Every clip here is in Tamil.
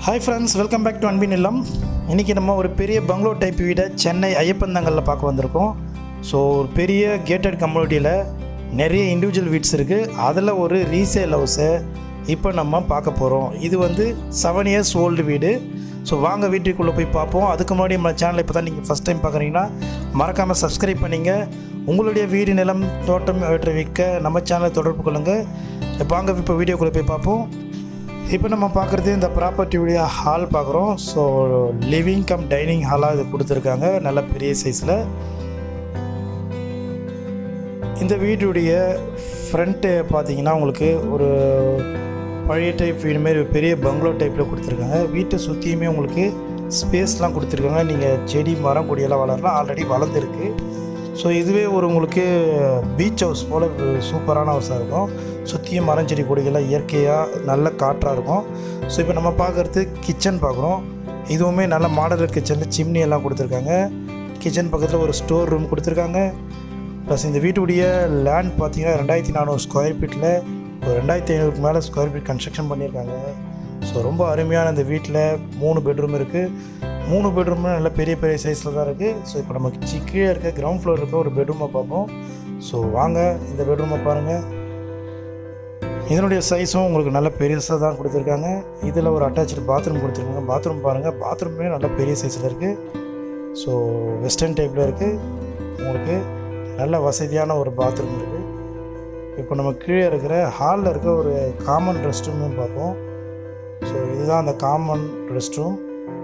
hi friends welcome back to அன்பின் இல்லம் இன்றைக்கி நம்ம ஒரு பெரிய பங்களோ டைப் வீடை சென்னை ஐயப்பந்தங்கலில் பார்க்க வந்திருக்கோம் ஸோ ஒரு பெரிய கேட்டட் கம்யூனிட்டியில் நிறைய இண்டிவிஜுவல் வீட்ஸ் இருக்குது அதில் ஒரு ரீசேல் ஹவுஸை இப்போ நம்ம பார்க்க போகிறோம் இது வந்து செவன் இயர்ஸ் ஓல்டு வீடு ஸோ வாங்க வீட்டுக்குள்ளே போய் பார்ப்போம் அதுக்கு முன்னாடி நம்ம சேனலை இப்போ தான் நீங்கள் ஃபஸ்ட் டைம் பார்க்குறீங்கன்னா மறக்காமல் சப்ஸ்கிரைப் பண்ணிங்க உங்களுடைய வீடு நிலம் தோட்டம் இவற்றை விற்க நம்ம சேனலை தொடர்பு கொள்ளுங்கள் வாங்க இப்போ வீடியோக்குள்ளே போய் பார்ப்போம் இப்போ நம்ம பார்க்குறது இந்த ப்ராப்பர்ட்டியுடைய ஹால் பார்க்குறோம் ஸோ லிவிங் கம் டைனிங் ஹாலாக இது கொடுத்துருக்காங்க நல்ல பெரிய சைஸில் இந்த வீட்டுடைய ஃப்ரண்ட்டு பார்த்தீங்கன்னா உங்களுக்கு ஒரு பழைய டைப் வீடு மாரி பெரிய பங்களோ டைப்பில் கொடுத்துருக்காங்க வீட்டை சுற்றியுமே உங்களுக்கு ஸ்பேஸ்லாம் கொடுத்துருக்காங்க நீங்கள் செடி மரம் கொடியெல்லாம் வளரலாம் ஆல்ரெடி வளர்ந்துருக்கு ஸோ இதுவே ஒரு உங்களுக்கு பீச் ஹவுஸ் போல் சூப்பரான ஹவுஸாக இருக்கும் சுற்றியும் மரம் செடி கொடிகள்லாம் இயற்கையாக நல்ல காற்றாக இருக்கும் ஸோ இப்போ நம்ம பார்க்குறது கிச்சன் பார்க்குறோம் இதுவுமே நல்ல மாடலர் கிச்சனில் சிம்னி எல்லாம் கொடுத்துருக்காங்க கிச்சன் பக்கத்தில் ஒரு ஸ்டோர் ரூம் கொடுத்துருக்காங்க ப்ளஸ் இந்த வீட்டுடைய லேண்ட் பார்த்தீங்கன்னா ரெண்டாயிரத்தி நானூறு ஸ்கொயர் ஃபீட்டில் ஒரு ரெண்டாயிரத்தி ஐநூறுக்கு மேலே ஸ்கொயர் ஃபீட் கன்ஸ்ட்ரக்ஷன் பண்ணியிருக்காங்க ஸோ ரொம்ப அருமையான இந்த வீட்டில் மூணு பெட்ரூம் இருக்குது மூணு பெட்ரூம்னா நல்ல பெரிய பெரிய சைஸில் தான் இருக்குது ஸோ இப்போ நம்ம சி- கீழே இருக்க கிரவுண்ட் ஃப்ளோர் இருக்க ஒரு பெட்ரூமை பார்ப்போம் ஸோ வாங்க இந்த பெட்ரூமை பாருங்கள் இதனுடைய சைஸும் உங்களுக்கு நல்ல பெருசாக தான் கொடுத்துருக்காங்க இதில் ஒரு அட்டாச்சு பாத்ரூம் கொடுத்துருக்காங்க பாத்ரூம் பாருங்கள் பாத்ரூமே நல்ல பெரிய சைஸில் இருக்குது ஸோ வெஸ்டர்ன் டைப்பில் இருக்குது உங்களுக்கு நல்ல வசதியான ஒரு பாத்ரூம் இருக்குது இப்போ நம்ம கீழே இருக்கிற ஹாலில் இருக்க ஒரு காமன் ரெஸ்ட் ரூமும் பார்ப்போம் ஸோ இதுதான் அந்த காமன் ரெஸ்ட் ரூம்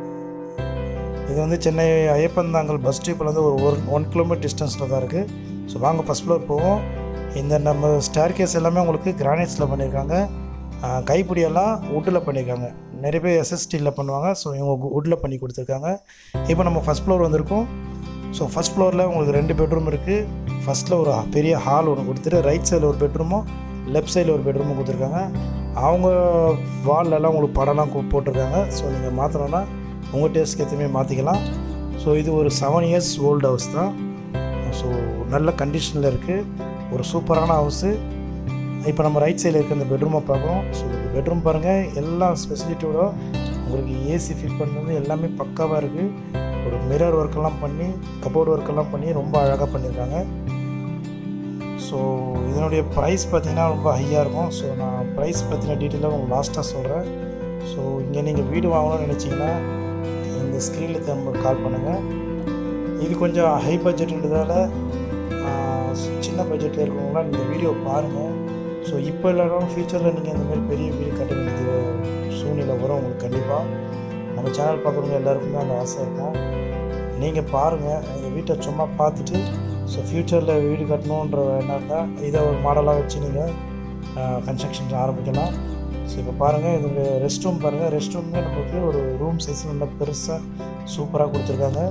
இது வந்து சென்னை ஐயப்பந்தாங்கல் பஸ் ஸ்டாப்லேருந்து ஒரு ஒன் ஒன் கிலோமீட்டர் டிஸ்டன்ஸில் தான் இருக்குது ஸோ வாங்க ஃபஸ்ட் ஃப்ளோர் போவோம் இந்த நம்ம ஸ்டேர் கேஸ் எல்லாமே உங்களுக்கு கிரானைட்ஸில் பண்ணியிருக்காங்க ஆஹ் கைப்பிடியெல்லாம் வுட்டில் பண்ணியிருக்காங்க நிறைய பேர் எஸ்எஸ்டியில் பண்ணுவாங்க ஸோ இவங்க வுட்டில் பண்ணி கொடுத்துருக்காங்க இப்போ நம்ம ஃபஸ்ட் ஃப்ளோர் வந்திருக்கோம் ஸோ ஃபஸ்ட் ஃப்ளோரில் உங்களுக்கு ரெண்டு பெட்ரூம் இருக்குது ஃபஸ்ட்டில் ஒரு பெரிய ஹால் ஒன்று கொடுத்துட்டு ரைட் சைடில் ஒரு பெட்ரூமும் லெஃப்ட் சைடில் ஒரு பெட்ரூமும் கொடுத்துருக்காங்க அவங்க வால்லலாம் உங்களுக்கு படம்லாம் கு- போட்டிருக்காங்க ஸோ நீங்கள் மாற்றணுன்னா உங்கள் டேஸ்ட்க்கு எதுவுமே மாற்றிக்கலாம் ஸோ இது ஒரு செவன் இயர்ஸ் ஓல்டு ஹவுஸ் தான் ஸோ நல்ல கண்டிஷனில் இருக்குது ஒரு சூப்பரான ஹவுஸு இப்போ நம்ம ரைட் சைடில் இருக்க இந்த பெட்ரூமை பார்க்குறோம் ஸோ இந்த பெட்ரூம் பாருங்கள் எல்லா ஃபெசிலிட்டியோட உங்களுக்கு ஏசி ஃபிட் பண்ணது எல்லாமே பக்காவாக இருக்குது ஒரு மிரர் ஒர்க்கெல்லாம் பண்ணி கபோர்டு ஒர்க்கெல்லாம் பண்ணி ரொம்ப அழகாக பண்ணியிருக்காங்க ஸோ இதனுடைய ப்ரைஸ் பார்த்தீங்கன்னா ரொம்ப ஹையாக இருக்கும் ஸோ நான் ப்ரைஸ் பற்றின டீட்டெயிலாக உங்களுக்கு லாஸ்ட்டாக சொல்கிறேன் ஸோ இங்கே நீங்கள் வீடு வாங்கணும்னு நினச்சிங்கன்னா இந்த ஸ்க்ரீனில் திரும்ப கால் பண்ணுங்கள் இது கொஞ்சம் ஹை பட்ஜெட்ன்றதால ஆஹ், சின்ன பட்ஜெட்டில் இருக்கவங்களாம் இந்த வீடியோ பாருங்கள் ஸோ இப்போ இல்லைனாலும் ஃப்யூச்சரில் நீங்கள் இந்த மாதிரி பெரிய வீடு கட்ட வேண்டிய சூழ்நிலை வரும் உங்களுக்கு கண்டிப்பாக நம்ம சேனல் பார்க்குறவங்க எல்லாருக்குமே அந்த ஆசை இருக்கும் நீங்கள் பாருங்கள் எங்கள் வீட்டை சும்மா பார்த்துட்டு ஸோ ஃப்யூச்சரில் வீடு கட்டணுன்ற எண்ணம் தான் இதை ஒரு மாடலாக வச்சு நீங்கள் கன்ஸ்ட்ரக்ஷன் ஆரம்பிக்கலாம் ஸோ இப்போ பாருங்கள் இதோடைய ரெஸ்ட் ரூம் பாருங்கள் ரெஸ்ட் ரூமே நமக்கு ஒரு ரூம் சைஸ் நல்லா பெருசாக சூப்பராக கொடுத்துருக்காங்க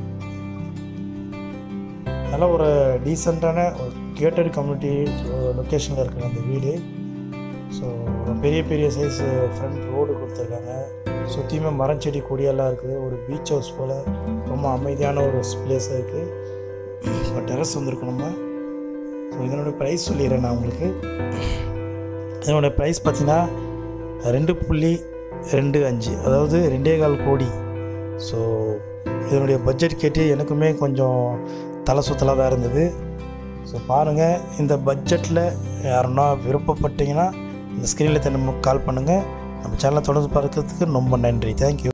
நல்ல ஒரு டீசெண்டான ஒரு கேட்டட் கம்யூனிட்டி லொக்கேஷனில் இருக்கிற அந்த வீடு ஸோ பெரிய பெரிய சைஸ் ஃப்ரண்ட் ரோடு கொடுத்துருக்காங்க சுற்றியுமே மரம் செடி கொடியெல்லாம் இருக்குது ஒரு பீச் ஹவுஸ் போல் ரொம்ப அமைதியான ஒரு பிளேஸாக இருக்குது இப்போ டெரஸ் வந்திருக்கோம் நம்ம ஸோ இதனோட ப்ரைஸ் சொல்லிடுறேன் நான் உங்களுக்கு இதனோட ப்ரைஸ் பார்த்தீங்கன்னா ரெண்டு புள்ளி ரெண்டு அஞ்சு அதாவது ரெண்டே கால் கோடி ஸோ இதனுடைய பட்ஜெட் கேட்டு எனக்குமே கொஞ்சம் தலை சுத்தலாக தான் இருந்தது ஸோ பாருங்கள் இந்த பட்ஜெட்டில் யாருன்னா விருப்பப்பட்டீங்கன்னா இந்த ஸ்க்ரீனில் திரும்ப கால் பண்ணுங்கள் நம்ம சேனலை தொடர்ந்து பார்க்கறதுக்கு ரொம்ப நன்றி தேங்க்யூ